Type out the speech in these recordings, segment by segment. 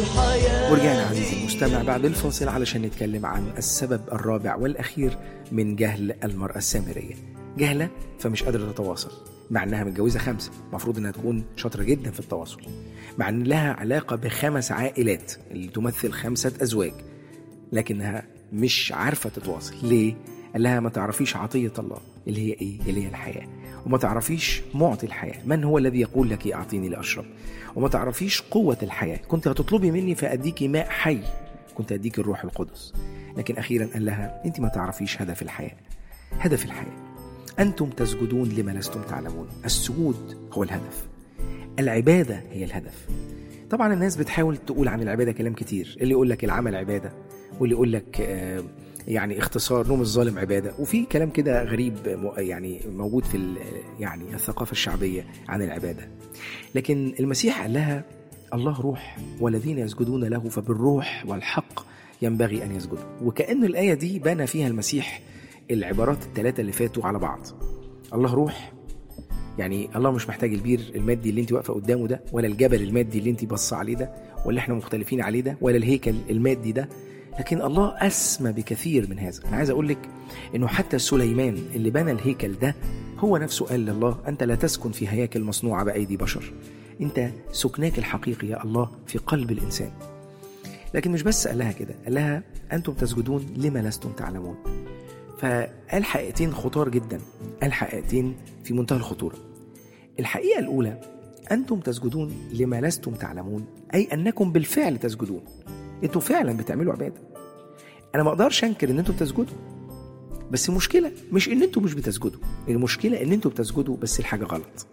ورجعنا عزيزي المستمع بعد الفاصل علشان نتكلم عن السبب الرابع والأخير من جهل المرأة السامرية جهلة فمش قادرة تتواصل مع انها متجوزة خمسة المفروض انها تكون شاطرة جدا في التواصل مع ان لها علاقة بخمس عائلات اللي تمثل خمسة أزواج لكنها مش عارفة تتواصل ليه؟ قال لها ما تعرفيش عطية الله اللي هي ايه؟ اللي هي الحياة وما تعرفيش معطي الحياة من هو الذي يقول لك أعطيني لأشرب وما تعرفيش قوة الحياة كنت هتطلبي مني فأديكي ماء حي كنت أديك الروح القدس لكن أخيرا قال لها أنت ما تعرفيش هدف الحياة هدف الحياة أنتم تسجدون لما لستم تعلمون السجود هو الهدف العبادة هي الهدف طبعا الناس بتحاول تقول عن العبادة كلام كتير اللي يقول لك العمل عبادة واللي يقول لك آه، يعني اختصار نوم الظالم عبادة وفي كلام كده غريب م- يعني موجود في ال- يعني الثقافة الشعبية عن العبادة لكن المسيح قال لها الله روح والذين يسجدون له فبالروح والحق ينبغي أن يسجدوا وكأن الآية دي بنى فيها المسيح العبارات الثلاثة اللي فاتوا على بعض الله روح يعني الله مش محتاج البير المادي اللي انت واقفه قدامه ده ولا الجبل المادي اللي انت بص عليه ده ولا احنا مختلفين عليه ده ولا الهيكل المادي ده لكن الله اسمى بكثير من هذا انا عايز اقول لك انه حتى سليمان اللي بنى الهيكل ده هو نفسه قال لله انت لا تسكن في هياكل مصنوعه بايدي بشر انت سكناك الحقيقي يا الله في قلب الانسان لكن مش بس قال لها كده قال لها انتم تسجدون لما لستم تعلمون فقال حقيقتين خطار جدا قال حقيقتين في منتهى الخطورة الحقيقة الأولى أنتم تسجدون لما لستم تعلمون أي أنكم بالفعل تسجدون أنتم فعلا بتعملوا عبادة أنا ما أقدرش أنكر أن أنتم بتسجدوا بس المشكلة مش أن أنتم مش بتسجدوا المشكلة أن أنتم بتسجدوا بس الحاجة غلط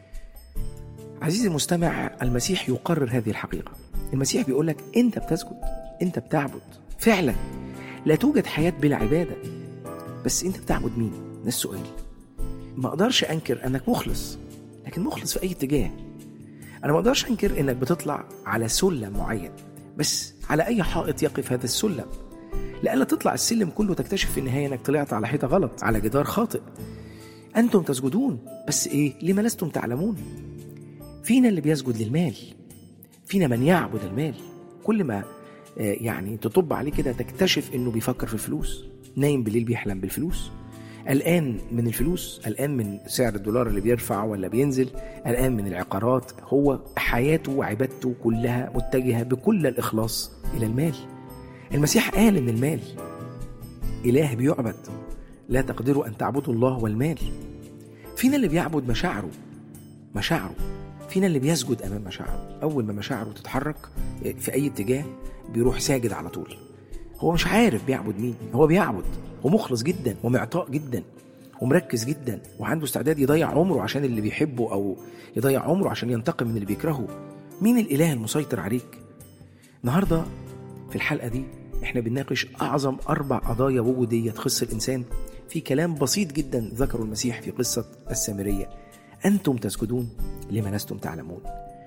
عزيزي المستمع المسيح يقرر هذه الحقيقة المسيح بيقول لك أنت بتسجد أنت بتعبد فعلا لا توجد حياة بلا عبادة بس انت بتعبد مين؟ ده السؤال. ما اقدرش انكر انك مخلص لكن مخلص في اي اتجاه. انا ما اقدرش انكر انك بتطلع على سلم معين بس على اي حائط يقف هذا السلم. لألا تطلع السلم كله تكتشف في النهاية انك طلعت على حيطة غلط على جدار خاطئ. انتم تسجدون بس ايه؟ لما لستم تعلمون؟ فينا اللي بيسجد للمال. فينا من يعبد المال. كل ما آه، يعني تطب عليه كده تكتشف انه بيفكر في الفلوس نايم بالليل بيحلم بالفلوس قلقان من الفلوس قلقان من سعر الدولار اللي بيرفع ولا بينزل قلقان من العقارات هو حياته وعبادته كلها متجهة بكل الإخلاص إلى المال المسيح قال إن المال إله بيعبد لا تقدروا أن تعبدوا الله والمال فينا اللي بيعبد مشاعره مشاعره فينا اللي بيسجد امام مشاعره اول ما مشاعره تتحرك في اي اتجاه بيروح ساجد على طول هو مش عارف بيعبد مين هو بيعبد ومخلص جدا ومعطاء جدا ومركز جدا وعنده استعداد يضيع عمره عشان اللي بيحبه او يضيع عمره عشان ينتقم من اللي بيكرهه مين الاله المسيطر عليك النهارده في الحلقه دي احنا بنناقش اعظم اربع قضايا وجوديه تخص الانسان في كلام بسيط جدا ذكره المسيح في قصه السامريه انتم تسجدون لما لستم تعلمون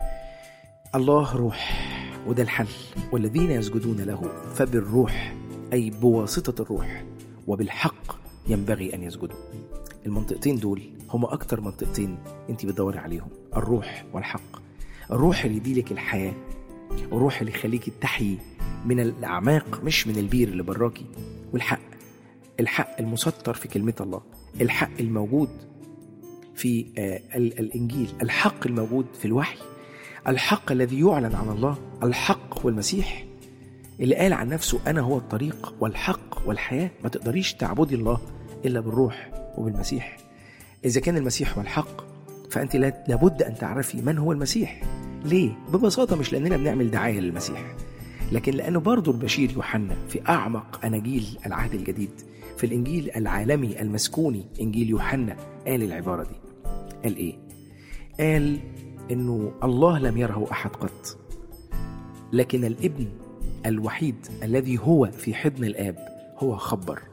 الله روح وده الحل والذين يسجدون له فبالروح اي بواسطه الروح وبالحق ينبغي ان يسجدوا المنطقتين دول هما اكتر منطقتين انت بتدوري عليهم الروح والحق الروح اللي يديلك الحياه الروح اللي يخليكي تحيي من الاعماق مش من البير اللي براكي والحق الحق المسطر في كلمه الله الحق الموجود في آه، ال- الانجيل الحق الموجود في الوحي الحق الذي يعلن عن الله الحق هو المسيح اللي قال عن نفسه انا هو الطريق والحق والحياه ما تقدريش تعبدي الله الا بالروح وبالمسيح اذا كان المسيح هو الحق فانت لا- لابد ان تعرفي من هو المسيح ليه ببساطه مش لاننا بنعمل دعايه للمسيح لكن لانه برضه البشير يوحنا في اعمق اناجيل العهد الجديد في الانجيل العالمي المسكوني انجيل يوحنا قال العباره دي قال ايه قال انه الله لم يره احد قط لكن الابن الوحيد الذي هو في حضن الاب هو خبر